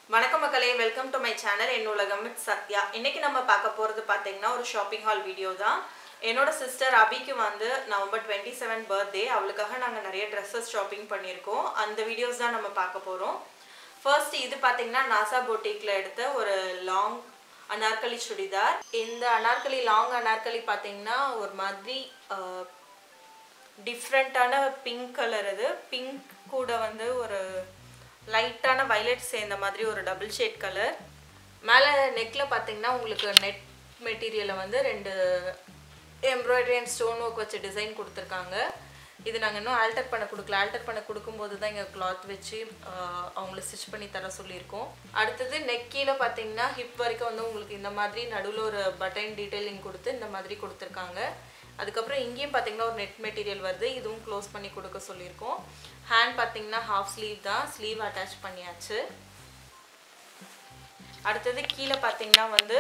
வணக்கம் மக்களே welcome to my channel என் உலகம் வித் சத்யா இன்னைக்கு நம்ம பார்க்க போகிறது பார்த்தீங்கன்னா ஒரு ஷாப்பிங் ஹால் வீடியோ தான் என்னோட சிஸ்டர் அபிக்கு வந்து நவம்பர் டுவெண்ட்டி செவன் பர்த்டே அவளுக்காக நாங்கள் நிறைய ட்ரெஸ்ஸஸ் ஷாப்பிங் பண்ணியிருக்கோம் அந்த வீடியோஸ் தான் நம்ம பார்க்க போகிறோம் ஃபர்ஸ்ட் இது பார்த்தீங்கன்னா நாசா பொட்டிக்கில் எடுத்த ஒரு லாங் அனார்கலி சுடிதார் இந்த அனார்கலி லாங் அனார்கலி பார்த்தீங்கன்னா ஒரு மாதிரி டிஃப்ரெண்ட்டான பிங்க் கலர் இது பிங்க் கூட வந்து ஒரு லைட்டான வயலட் சேர்ந்த மாதிரி ஒரு டபுள் ஷேட் கலர் மேலே நெக்கில் பார்த்தீங்கன்னா உங்களுக்கு நெட் மெட்டீரியலை வந்து ரெண்டு எம்ப்ராய்டரி அண்ட் ஸ்டோன் ஒர்க் வச்சு டிசைன் கொடுத்துருக்காங்க இது நாங்கள் இன்னும் ஆல்டர் பண்ண கொடுக்கல ஆல்டர் பண்ண கொடுக்கும்போது தான் இங்கே கிளாத் வச்சு ஆஹ், அவங்கள ஸ்டிச் பண்ணி தர சொல்லியிருக்கோம் அடுத்தது நெக் கீழே பார்த்தீங்கன்னா ஹிப் வரைக்கும் வந்து உங்களுக்கு இந்த மாதிரி நடுவில் ஒரு பட்டன் டீட்டெயிலிங் கொடுத்து இந்த மாதிரி கொடுத்துருக்காங்க அதுக்கப்புறம் இங்கேயும் பார்த்தீங்கன்னா ஒரு நெட் மெட்டீரியல் வருது இதுவும் க்ளோஸ் பண்ணி கொடுக்க சொல்லியிருக்கோம் ஹேண்ட் பார்த்தீங்கன்னா ஹாஃப் ஸ்லீவ் தான் ஸ்லீவ் அட்டாச் பண்ணியாச்சு அடுத்தது கீழே பார்த்தீங்கன்னா வந்து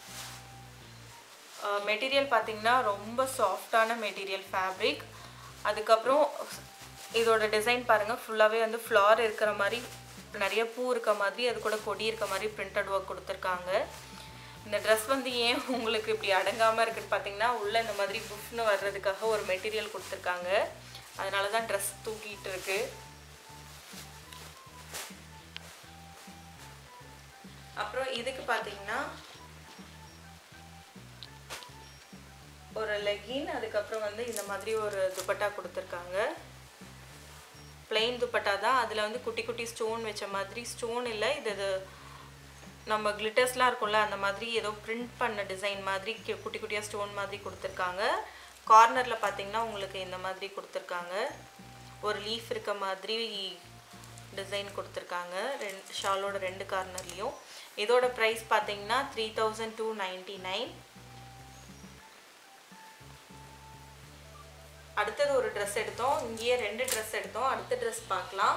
மெட்டீரியல் பார்த்தீங்கன்னா ரொம்ப சாஃப்டான மெட்டீரியல் ஃபேப்ரிக் அதுக்கப்புறம் இதோட டிசைன் பாருங்கள் ஃபுல்லாகவே வந்து ஃப்ளார் இருக்கிற மாதிரி நிறைய பூ இருக்க மாதிரி அது கூட கொடி இருக்க மாதிரி பிரிண்டட் ஒர்க் கொடுத்துருக்காங்க இந்த ட்ரெஸ் வந்து ஏன் உங்களுக்கு இப்படி அடங்காமல் இருக்குன்னு பார்த்தீங்கன்னா உள்ளே இந்த மாதிரி புஃப்னு வர்றதுக்காக ஒரு மெட்டீரியல் கொடுத்துருக்காங்க அதனால தான் ட்ரெஸ் தூக்கிட்டு இருக்கு அப்புறம் இதுக்கு பார்த்தீங்கன்னா ஒரு லெகின் அதுக்கப்புறம் வந்து இந்த மாதிரி ஒரு துப்பட்டா கொடுத்துருக்காங்க பிளெயின் துப்பட்டா தான் அதில் வந்து குட்டி குட்டி ஸ்டோன் வச்ச மாதிரி ஸ்டோன் இல்லை இது இது நம்ம கிளிட்டர்ஸ்லாம் இருக்கும்ல அந்த மாதிரி ஏதோ பிரிண்ட் பண்ண டிசைன் மாதிரி கி- குட்டி குட்டியாக ஸ்டோன் மாதிரி கொடுத்துருக்காங்க கார்னரில் பார்த்தீங்கன்னா உங்களுக்கு இந்த மாதிரி கொடுத்துருக்காங்க ஒரு லீஃப் இருக்க மாதிரி டிசைன் கொடுத்துருக்காங்க ரெண்டு ஷாலோட ரெண்டு கார்னர்லேயும் இதோட ப்ரைஸ் பார்த்தீங்கன்னா three thousand two ninety nine அடுத்தது ஒரு ட்ரெஸ் எடுத்தோம் இங்கேயே ரெண்டு ட்ரெஸ் எடுத்தோம் அடுத்த ட்ரெஸ் பார்க்கலாம்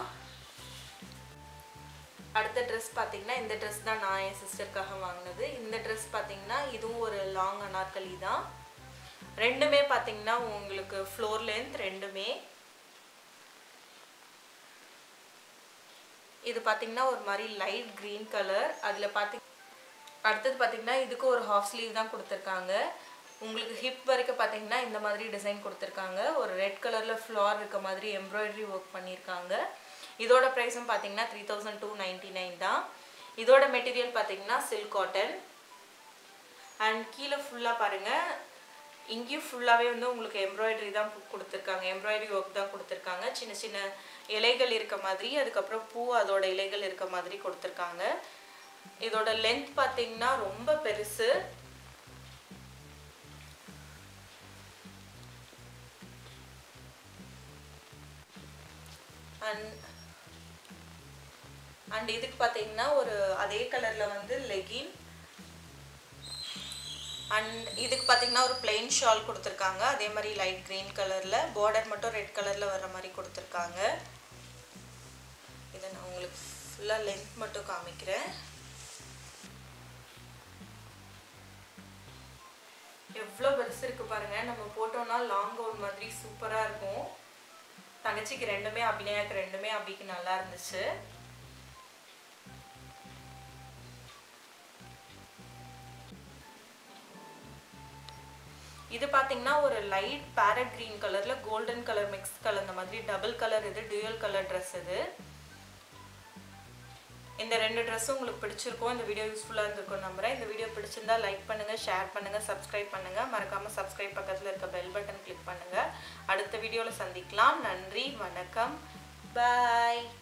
அடுத்த ட்ரெஸ் பார்த்தீங்கன்னா இந்த ட்ரெஸ் தான் நான் என் சிஸ்டருக்காக வாங்கினது இந்த ட்ரெஸ் பார்த்தீங்கன்னா இதுவும் ஒரு லாங் அனார்கலி தான் ரெண்டுமே பார்த்தீங்கன்னா உங்களுக்கு ஃப்ளோர் லென்த் ரெண்டுமே இது பார்த்தீங்கன்னா ஒரு மாதிரி லைட் க்ரீன் கலர் அதில் பார்த்தி அடுத்தது பார்த்தீங்கன்னா இதுக்கு ஒரு ஹாஃப் ஸ்லீவ் தான் கொடுத்துருக்காங்க உங்களுக்கு ஹிப் வரைக்கும் பார்த்தீங்கன்னா இந்த மாதிரி டிசைன் கொடுத்துருக்காங்க ஒரு ரெட் கலரில் ஃப்ளார் இருக்க மாதிரி எம்ப்ராய்டரி ஒர்க் பண்ணியிருக்காங்க இதோட ப்ரைஸும் பார்த்தீங்கன்னா three thousand two ninety nine தான் இதோட மெட்டீரியல் பார்த்தீங்கன்னா சில்க் காட்டன் அண்ட் கீழே ஃபுல்லாக பாருங்கள் இங்கேயும் ஃபுல்லாகவே வந்து உங்களுக்கு எம்ப்ராய்டரி தான் கு- கொடுத்துருக்காங்க எம்ப்ராய்டரி ஒர்க் தான் கொடுத்துருக்காங்க சின்ன சின்ன இலைகள் இருக்க மாதிரி அதுக்கப்புறம் பூ அதோட இலைகள் இருக்க மாதிரி கொடுத்துருக்காங்க இதோட லென்த் பார்த்தீங்கன்னா ரொம்ப பெருசு அண்ட் அண்ட் இதுக்கு பார்த்தீங்கன்னா ஒரு அதே கலரில் வந்து லெகின் அண்ட் இதுக்கு பார்த்தீங்கன்னா ஒரு plain ஷால் கொடுத்துருக்காங்க அதே மாதிரி லைட் green கலரில் பார்டர் மட்டும் ரெட் கலரில் வர மாதிரி கொடுத்துருக்காங்க இதை நான் உங்களுக்கு ஃபுல்லாக லென்த் மட்டும் காமிக்கிறேன் எவ்வளோ பெருசு இருக்கு பாருங்க நம்ம போட்டோம்னா லாங் கவுன் மாதிரி சூப்பராக இருக்கும் தங்கச்சிக்கு ரெண்டுமே அபிநயாக்கு ரெண்டுமே அபிக்கு நல்லா இருந்துச்சு இது பார்த்தீங்கன்னா ஒரு லைட் பேரட் green கலரில் கோல்டன் கலர் மிக்ஸ் கலந்த மாதிரி டபுள் கலர் இது டியூயல் கலர் ட்ரெஸ் இது இந்த ரெண்டு ட்ரெஸ்ஸும் உங்களுக்கு பிடிச்சிருக்கும் இந்த வீடியோ யூஸ்ஃபுல்லாக இருந்திருக்கும் நம்புறேன் இந்த வீடியோ பிடிச்சிருந்தா லைக் பண்ணுங்கள் ஷேர் பண்ணுங்கள் சப்ஸ்கிரைப் பண்ணுங்கள் மறக்காமல் சப்ஸ்கிரைப் பக்கத்தில் இருக்க பெல் பட்டன் கிளிக் பண்ணுங்கள் அடுத்த வீடியோவில் சந்திக்கலாம் நன்றி வணக்கம் பாய்